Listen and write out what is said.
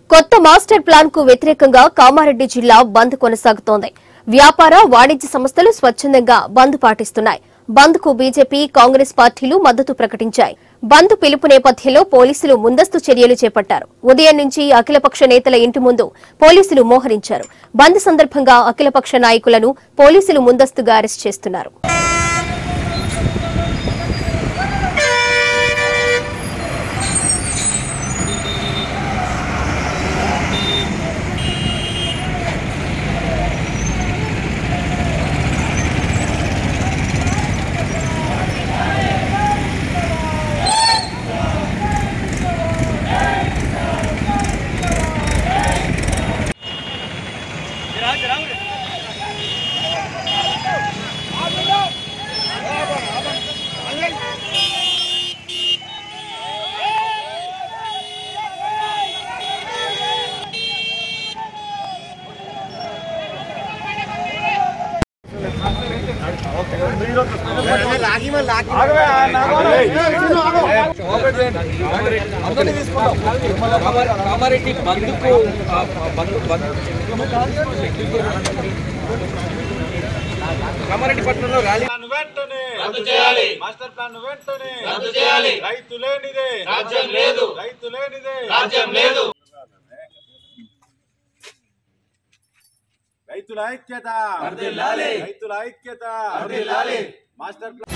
కొత్త master plan కు వ్యతిరేకంగా కామారెడ్డి జిల్లా బంద్ కొనసాగుతోంది వ్యాపార వాణిజ్య సంస్థలు స్వచ్ఛందంగా బంద్ పాటిస్తున్నాయి బంద్ కు బీజేపీ కాంగ్రెస్ పార్టీలు మద్దతు ప్రకటించాయి బంద్ పిలుపు నేపథ్యంలో పోలీసులు ముందస్తు చర్యలు చేపట్టారు ఉదయం నుంచి అఖిలపక్ష నేతల ఇంటి ముందు పోలీసులు మోహరించారు బంద్ సందర్భంగా అఖిలపక్ష నాయకులను పోలీసులు ముందస్తుగా అరెస్ట్ చేస్తున్నారు కామారెడ్డి బంద్కు ఆ, బంద్ బంద్ కామారెడ్డి పట్టణంలో ర్యాలీ ప్లాన్ వెంటనే రద్దు చేయాలి మాస్టర్ ప్లాన్ వెంటనే రద్దు చేయాలి రైతు లేనిదే రాజ్యం లేదు రైతు లేనిదే రాజ్యం లేదు రైతుల ఐక్యత రైతుల ఐక్యత మాస్టర్ ప్లాన్